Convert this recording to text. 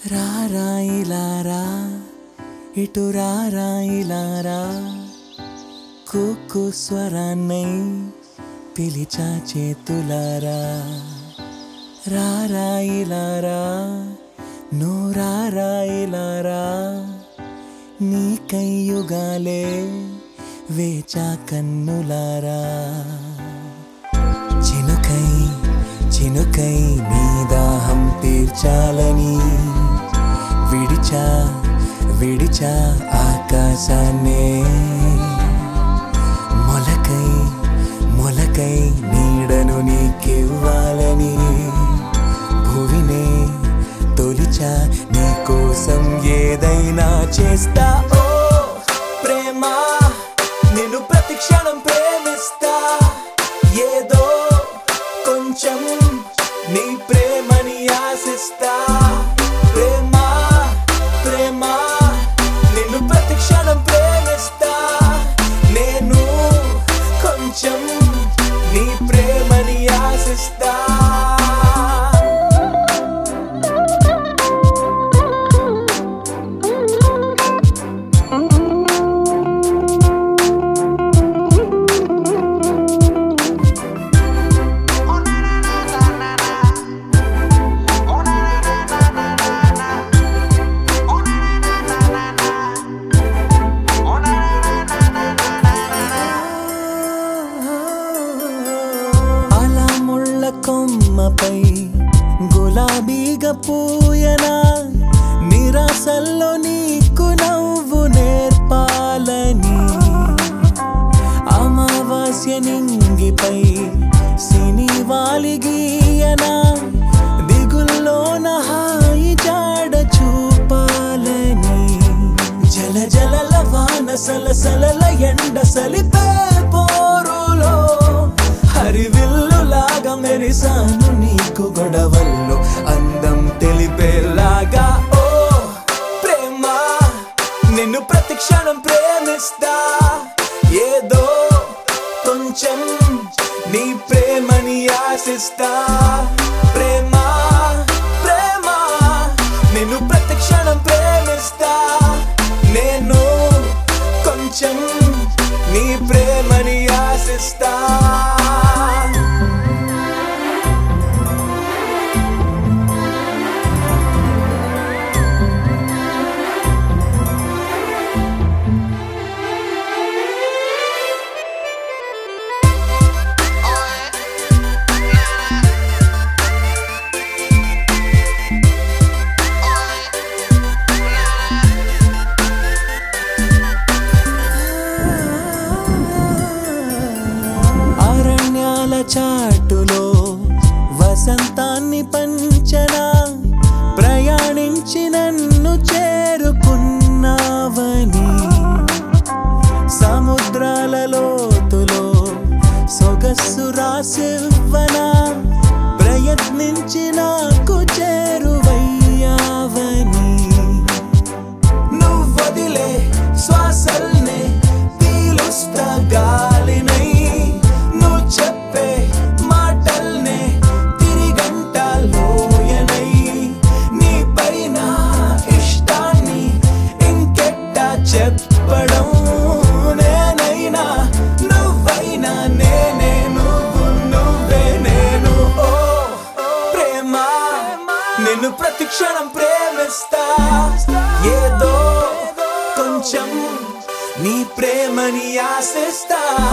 రారా ఇలారా ఇటు రారా ఇలారా కుక్కు స్వరాన్నై పిలిచా చేతులారా రారా ఇలారా నూరారా ఇలారా నీ కయ్యుగాలే వేచా కన్నులారా చినుకై చినుకై నీ దాహం తీర్చాలని విడిచా విడిచా ఆకాశాన్నే మొలకై మొలకై నీడను నీకివ్వాలని భువినే తొలిచా నీ కోసం ఏదైనా చేస్తా ఓ ప్రేమ నిన్ను ప్రతి క్షణం ప్రేమిస్తా ఏదో కొంచెం నీ ప్రేమని ఆశిస్తా ప్రేమ ప్రేమ నిన్ను ప్రతి క్షణం ప్రేమిస్తా నేను కొంచెం నీ ప్రేమని ఆశిస్తా అలా ముళ్ళ కొమ్మపై గులాబీగా పూయనా నిరాశల్లో నీకు నవ్వు నేర్పాలని అమావాస్య నింగిపై సిని వాలిగీయనా దిగుల్లోన హాయి జాడ చూపాలని జల జలల వాన సలసలల ఎండ సలిపే పోరులో హరివిల్లులాగా మెరిసాను నీకు గొడవల్లో అందం తెలిపేలాగా ఓ ప్రేమ నిన్ను ప్రతి క్షణం ప్రేమిస్తా ఏదో కొంచెం నీ ప్రేమని ఆశిస్తా ప్రేమ ప్రేమ నిన్ను ప్రతి క్షణం ప్రేమిస్తా నేను కొంచెం నీ ప్రేమని ఆశిస్తా అరణ్యాల చాటులో వసంతాన్ని పంచనా ప్రయాణించి నన్ను చేరుకున్నావని సముద్రాల లోతులో సొగస్సు రాసివ్వనా ప్రయత్నించి నాకు చేరువయ్యావని నువ్వదిలే శ్వాసల్నే పీలుస్తా గాలినై నువ్వు చెప్పే మాటల్నే తిరిగంట లోయనై నీ పైన ఇష్టాన్ని ఇంకెట్టా చెప్పడం నేనైనా నువ్వైనా నేనే నువ్వు నువ్వే నేను ఓ ప్రేమ నిన్ను ప్రతి క్షణం ప్రేమిస్తా ఏదో కొంచెం నీ ప్రేమని ఆశిస్తా